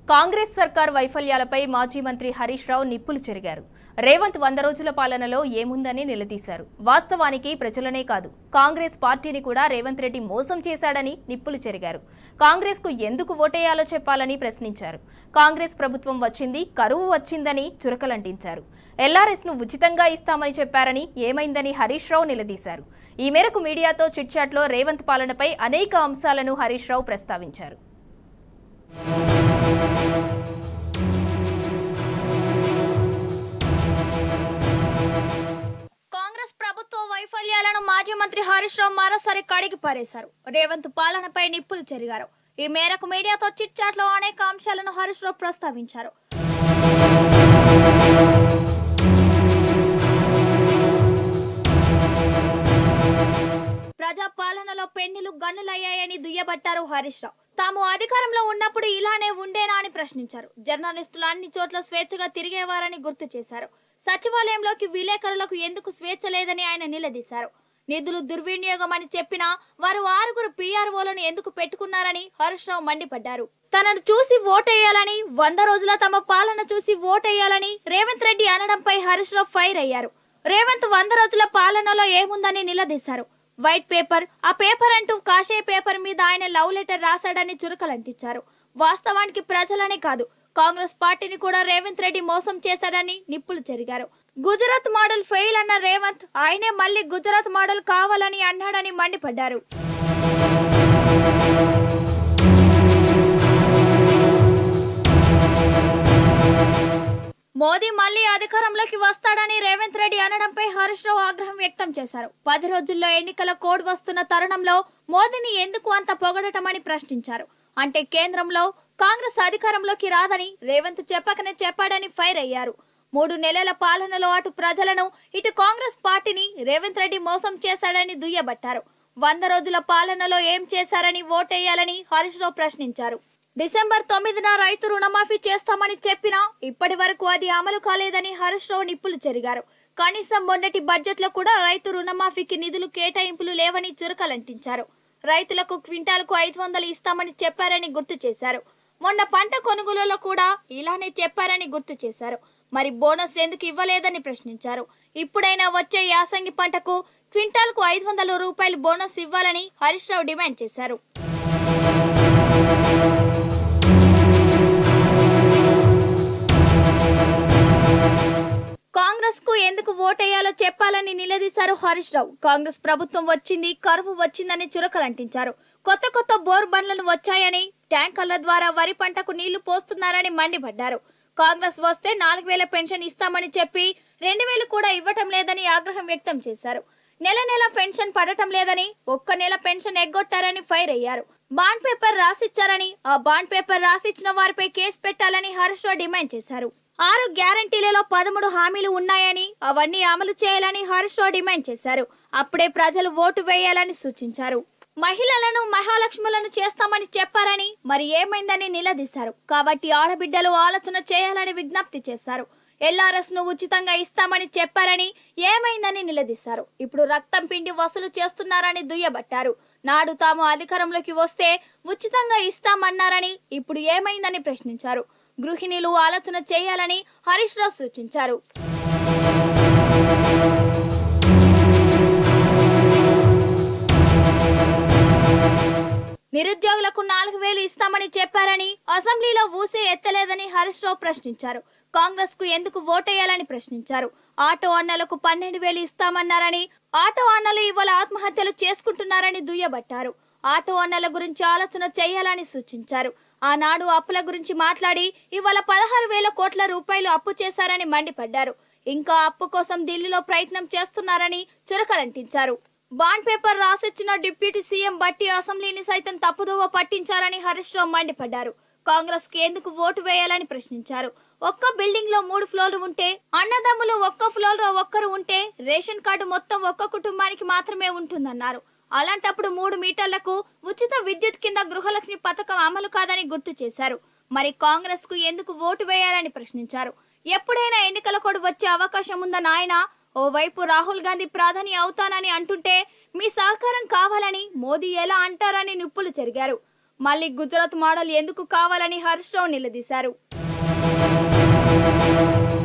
కాంగ్రెస్ సర్కార్ వైఫల్యాలపై మాజీ మంత్రి హరీష్ రావు నిప్పులు చెరిగారు రేవంత్ వంద రోజుల పాలనలో ఏముందని నిలదీశారు వాస్తవానికి ప్రజలనే కాదు కాంగ్రెస్ పార్టీని కూడా రేవంత్ రెడ్డి మోసం చేశాడని నిప్పులు చెరిగారు కాంగ్రెస్ కు ఎందుకు ఓటేయాలో చెప్పాలని ప్రశ్నించారు కాంగ్రెస్ ప్రభుత్వం వచ్చింది కరువు వచ్చిందని చురకలంటించారు ఎల్ఆర్ఎస్ ను ఉచితంగా ఇస్తామని చెప్పారని ఏమైందని హరీష్ రావు నిలదీశారు ఈ మేరకు మీడియాతో చిట్చాట్లో రేవంత్ పాలనపై అనేక అంశాలను హరీష్ రావు ప్రస్తావించారు కాంగ్రెస్ ప్రభుత్వ వైఫల్యాలను మాజీ మంత్రి హరీష్ రావు మరోసారి కడిగి పారేశారు రేవంత్ పాలనపై నిప్పులు చెరిగారు ఈ మేరకు మీడియాతో చిట్ చాట్ లో అనేక అంశాలను హరీష్ రావు ప్రస్తావించారు ప్రజా పాలనలో పెన్నులు గన్నులయ్యాయని దుయ్యబట్టారు హరీష్ రావు తాము అధికారంలో ఉన్నప్పుడు ఇలానే ఉండేనా అని ప్రశ్నించారు జర్నలిస్టులు అన్ని చోట్ల స్వేచ్ఛగా తిరిగేవారని గుర్తు చేశారు సచివాలయంలోకి విలేకరులకు ఎందుకు స్వేచ్ఛ లేదని ఆయన నిలదీశారు నిధులు దుర్వినియోగం అని చెప్పినా వారు ఆరుగురు పీఆర్ఓలను ఎందుకు పెట్టుకున్నారని హరీష్ రావు మండిపడ్డారు తనను చూసి ఓటేయాలని వంద రోజుల తమ పాలన చూసి ఓటేయాలని రేవంత్ రెడ్డి అనడంపై హరీష్ రావు ఫైర్ అయ్యారు రేవంత్ వంద రోజుల పాలనలో ఏముందని నిలదీశారు వైట్ పేపర్ ఆ పేపర్ అంటూ కాషాయ పేపర్ మీద ఆయన లవ్ లెటర్ రాశాడని చురకలంటించారు వాస్తవానికి ప్రజలనే కాదు కాంగ్రెస్ పార్టీని కూడా రేవంత్ రెడ్డి మోసం చేశాడని నిప్పులు చెరిగారు గుజరాత్ మోడల్ ఫెయిల్ అన్న రేవంత్ ఆయనే మళ్ళీ గుజరాత్ మోడల్ కావాలని అన్నాడని మండిపడ్డారు మోదీ మళ్ళీ అధికారంలోకి వస్తాడని రేవంత్ రెడ్డి అనడంపై హరీష్ రావు ఆగ్రహం వ్యక్తం చేశారు పది రోజుల్లో ఎన్నికల కోడ్ వస్తున్న తరుణంలో మోదీని ఎందుకు అంత పొగడటమని ప్రశ్నించారు అంటే కేంద్రంలో కాంగ్రెస్ అధికారంలోకి రాదని రేవంత్ చెప్పకనే చెప్పాడని ఫైర్ అయ్యారు మూడు నెలల పాలనలో అటు ప్రజలను ఇటు కాంగ్రెస్ పార్టీని రేవంత్ రెడ్డి మోసం చేశాడని దుయ్యబట్టారు వంద రోజుల పాలనలో ఏం చేశారని ఓటేయాలని హరీష్ రావు ప్రశ్నించారు డిసెంబర్ తొమ్మిదిన రైతు రుణమాఫీ చేస్తామని చెప్పినా ఇప్పటి వరకు అది అమలు కాలేదని హరీష్ రావు నిప్పులు చెరిగారు కనీసం మొన్నటి బడ్జెట్ లో కూడా రైతు రుణమాఫీకి నిధులు కేటాయింపులు లేవని చురకలంటించారు రైతులకు క్వింటాల్కు ఐదు వందలు ఇస్తామని చెప్పారని గుర్తు చేశారు మొన్న పంట కొనుగోలులో కూడా ఇలానే చెప్పారని గుర్తు చేశారు మరి బోనస్ ఎందుకు ఇవ్వలేదని ప్రశ్నించారు ఇప్పుడైనా వచ్చే యాసంగి పంటకు క్వింటాల్కు ఐదు వందల రూపాయలు బోనస్ ఇవ్వాలని హరీష్ రావు డిమాండ్ చేశారు కాంగ్రెస్ కు ఎందుకు ఓటేయాలో చెప్పాలని నిలదీశారు హరీష్ రావు కాంగ్రెస్ ప్రభుత్వం వచ్చింది కరువు వచ్చిందని చురకలంటించారు కొత్త కొత్త బోర్ బండ్లను వచ్చాయని ట్యాంకర్ల ద్వారా వరి పంటకు నీళ్లు పోస్తున్నారని మండిపడ్డారు కాంగ్రెస్ వస్తే నాలుగు వేల పెన్షన్ ఇస్తామని చెప్పి రెండు వేలు కూడా ఇవ్వటం లేదని ఆగ్రహం వ్యక్తం చేశారు నెల నెల పెన్షన్ పడటం లేదని ఒక్క నెల పెన్షన్ ఎగ్గొట్టారని ఫైర్ అయ్యారు బాండ్ పేపర్ రాసిచ్చారని ఆ బాండ్ పేపర్ రాసిచ్చిన వారిపై కేసు పెట్టాలని హరీష్ రావు డిమాండ్ చేశారు ఆరు గ్యారంటీలలో పదమూడు హామీలు ఉన్నాయని అవన్నీ అమలు చేయాలని హరీష్ రావు డిమాండ్ చేశారు అప్పుడే ప్రజలు ఓటు వేయాలని సూచించారు మహిళలను మహాలక్ష్ములను చేస్తామని చెప్పారని మరి ఏమైందని నిలదీశారు కాబట్టి ఆడబిడ్డలు ఆలోచన చేయాలని విజ్ఞప్తి చేశారు ఎల్ఆర్ఎస్ ను ఉచితంగా ఇస్తామని చెప్పారని ఏమైందని నిలదీశారు ఇప్పుడు రక్తం పిండి వసూలు చేస్తున్నారని దుయ్యబట్టారు నాడు తాము అధికారంలోకి వస్తే ఉచితంగా ఇస్తామన్నారని ఇప్పుడు ఏమైందని ప్రశ్నించారు గృహిణులు ఆలోచన చేయాలని హరీష్ రావు సూచించారు నిరుద్యోగులకు నాలుగు వేలు ఇస్తామని చెప్పారని అసెంబ్లీలో ఊసే ఎత్తలేదని హరీష్ రావు ప్రశ్నించారు కాంగ్రెస్ కు ఎందుకు ఓటేయాలని ప్రశ్నించారు ఆటో అన్నలకు పన్నెండు వేలు ఇస్తామన్నారని ఆటో అన్నలు ఇవాళ ఆత్మహత్యలు చేసుకుంటున్నారని దుయ్యబట్టారు ఆటో అన్నల గురించి ఆలోచన చేయాలని సూచించారు ఆనాడు అప్పుల గురించి మాట్లాడి ఇవాళ పదహారు వేల కోట్ల రూపాయలు అప్పు చేశారని మండిపడ్డారు ఇంకా అప్పు కోసం ఢిల్లీలో ప్రయత్నం చేస్తున్నారని చురకలంటించారు బాండ్ పేపర్ రాసిచ్చిన డిప్యూటీ సీఎం బట్టి అసెంబ్లీని సైతం తప్పుదోవ పట్టించారని హరీష్ రావు మండిపడ్డారు కాంగ్రెస్ కి ఎందుకు ఓటు వేయాలని ప్రశ్నించారు ఒక్క బిల్డింగ్ లో మూడు ఫ్లోర్లు ఉంటే అన్నదమ్ములు ఒక్క ఫ్లోర్ లో ఒక్కరు ఉంటే రేషన్ కార్డు మొత్తం ఒక్క కుటుంబానికి మాత్రమే ఉంటుందన్నారు అలాంటప్పుడు మూడు మీటర్లకు ఉచిత విద్యుత్ కింద గృహలక్ష్మి పథకం అమలు కాదని గుర్తు చేశారు మరి కాంగ్రెస్ కు ఎందుకు ఓటు వేయాలని ప్రశ్నించారు ఎప్పుడైనా ఎన్నికల కోడ్ వచ్చే అవకాశం ఉందన్న ఆయన ఓవైపు రాహుల్ గాంధీ ప్రాధాని అవుతానని అంటుంటే మీ సహకారం కావాలని మోదీ ఎలా అంటారని నిప్పులు చెరిగారు మళ్ళీ గుజరాత్ మోడల్ ఎందుకు కావాలని హరీష్ రావు నిలదీశారు